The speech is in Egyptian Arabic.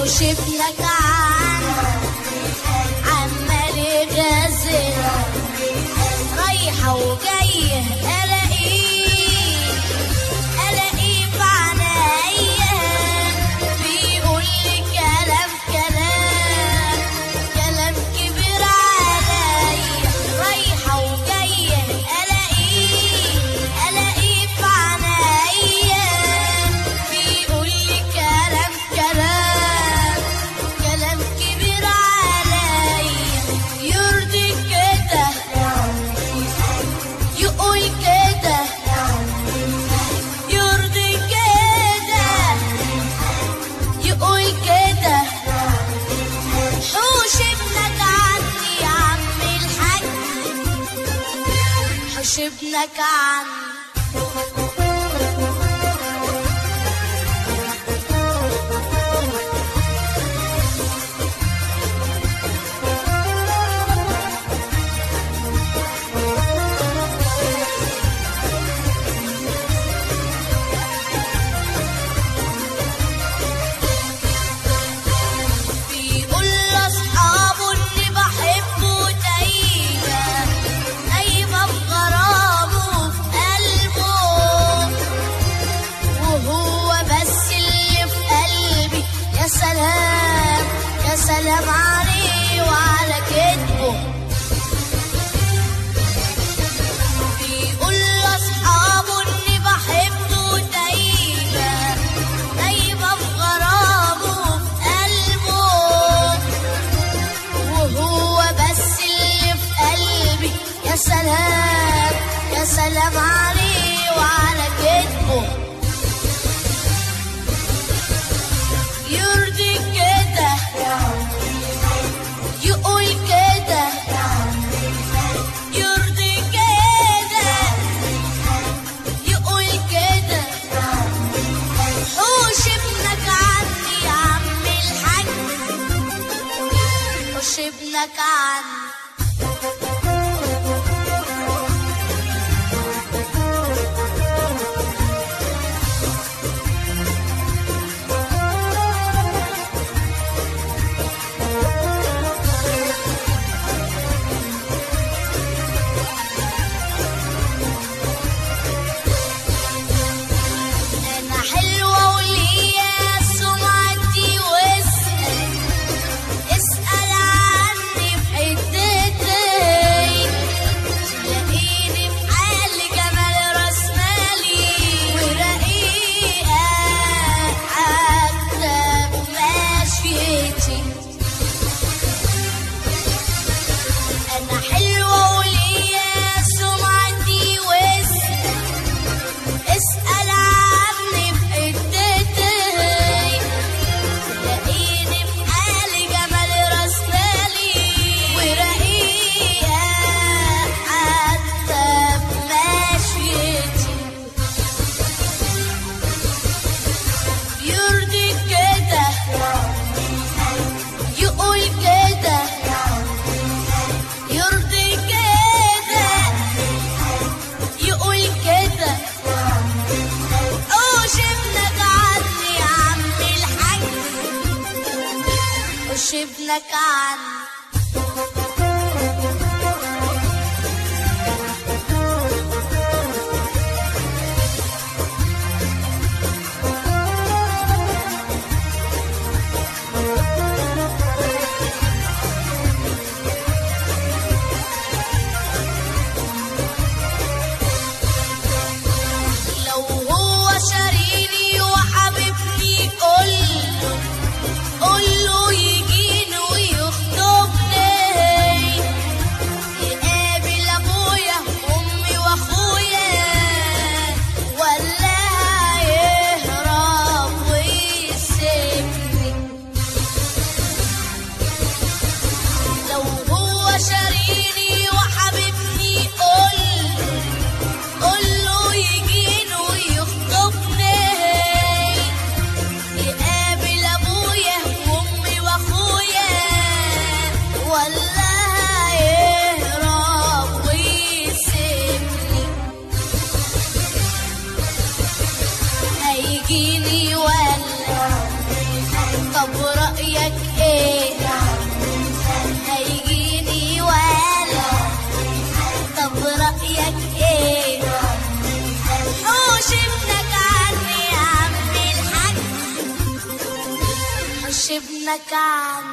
وشفنك عن عمال يغازل رايحة وجاية ألاقيه ألاقيه في عنايا بيقول لي كلام كلام كلام كبير عليا رايحة وجاية ألاقيه ألاقيه في عنايا بيقول لي كلام كلام كلام كبير عليا يرضي كده يقول كده يرضي كده يقول كده حوش ابنك عني يا عم الحاج حوش ابنك عني بيقول لاصحابه اني بحبه دايما دايما في غرامه في قلبه وهو بس اللي في قلبي يا سلام يا سلام عليه وعلى كتبه بيقول لاصحابه اني بحبه دايما دايما في غرامه في قلبه وهو بس اللي في قلبي يا سلام يا سلام عليه وعلى كتبه يرضي كده يقول كده يرضي كده يقول كده حوش ابنك عني يا عم الحاج حوش ابنك عني انا حلوه وليا سمعتي واسال اسال عني في حتتي تلاقيني في حال جمال راس مالي ورقيقه حتى بمشيتي انا حلوه وليا سمعتي واسال اسأل عني في حتتي تلاقيني في حالي جمال راس مالي ورقيقة حتى بمشيتي يرضي كده يقول كده يرضي كده يقول كده اوش ابنك عني يا عم الحاج اوش ابنك عني لو هو شاريني وحبيبني قوله قوله يجيني ويخطبني يقابل ابويا وامي واخويا ولا يهرب ويسيبني لو هو شاريني وحبيبني قوله قوله يجيني ويخطبني يقابل ابويا وامي واخويا ولا يهرب ويسيبني هيجيني ولا طب رأيك ايه هيجيني ولا طب رأيك ايه حوش ابنك عني يا عم الحاج حوش ابنك عني